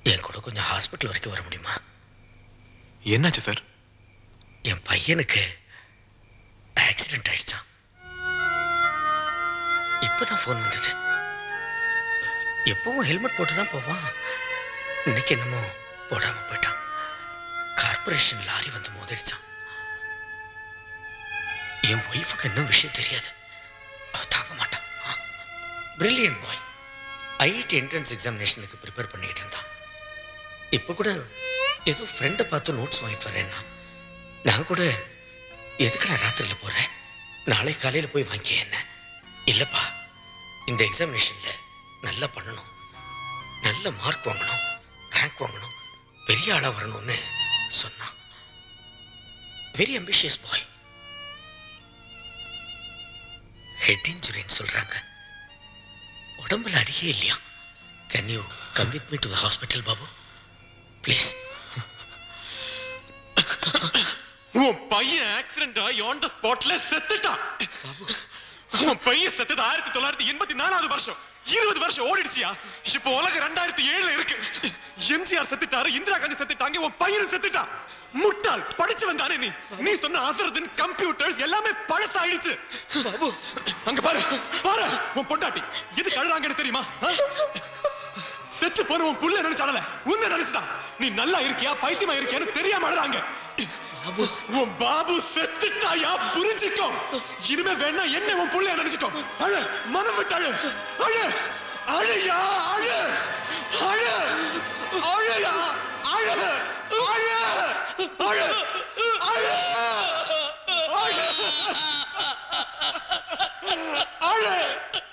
என் கூட கொஞ்சம் ஹாஸ்பிட்டல் வரைக்கும் வர முடியுமா என்னாச்சு சார் என் பையனுக்கு ஆக்சிடென்ட் ஆயிடுச்சான் இப்போதான் ஃபோன் வந்தது எப்பவும் ஹெல்மெட் போட்டு தான் போவான் இன்னைக்கு என்னமோ போடாம போயிட்டான் கார்பரேஷன் லாரி வந்து மோதிடுச்சான் என் ஒய்ஃபுக்கு இன்னும் விஷயம் தெரியாது அவ தாங்க மாட்டான் பிரில்லியன்ட் பாய் ஐஐடி என்ட்ரன்ஸ் எக்ஸாமினேஷனுக்கு ப்ரிப்பேர் பண்ணிட்டு இருந்தான் இப்போ கூட ஏதோ ஃப்ரெண்டை பார்த்து நோட்ஸ் வாங்கிட்டு வரேன்னா நான் கூட எதுக்கு நான் ராத்திரியில் போகிறேன் நாளை காலையில் போய் வாங்கி என்ன இல்லைப்பா இந்த எக்ஸாமினேஷனில் நல்லா பண்ணணும் நல்ல மார்க் வாங்கணும் ரேங்க் வாங்கணும் பெரிய ஆளாக வரணும்னு சொன்னான் வெரி அம்பிஷியஸ் பாய் ஹெட் இன்ஜுரின்னு சொல்கிறாங்க உடம்புல அடியே இல்லையா can you come with me to the hospital Babu please உன் பையன் ஆக்சிடென்ட் ஆகி ஆன் த ஸ்பாட்ல செத்துட்டான் உன் பையன் செத்தது ஆயிரத்தி தொள்ளாயிரத்தி எண்பத்தி நாலாவது வருஷம் இருபது வருஷம் ஓடிடுச்சியா இப்போ உலகம் ரெண்டாயிரத்தி ஏழுல இருக்கு எம்ஜிஆர் செத்துட்டாரு இந்திரா காந்தி செத்துட்டாங்க உன் பையனும் செத்துட்டான் முட்டாள் படிச்சு வந்தானே நீ நீ சொன்ன அசரதின் கம்ப்யூட்டர்ஸ் எல்லாமே பழசாயிடுச்சு பாபு அங்க பாரு பாரு உன் பொண்டாட்டி எது கழுறாங்கன்னு தெரியுமா ஆ? செத்து போன உன் புள்ள நினைச்சால உன்னை நினைச்சுதான் நீ நல்லா இருக்கியா பைத்தியமா இருக்கியான்னு தெரியாம அழுறாங்க உன் பாபு செத்துட்டாயா புரிஞ்சுக்கோ இனிமே வேணா என்ன உன் புள்ளைய நினைச்சுக்கோ அழு மனம் விட்டு அழு அழு அழுயா அழு அழு அழுயா அழு அழு அழு அழு அழு அழு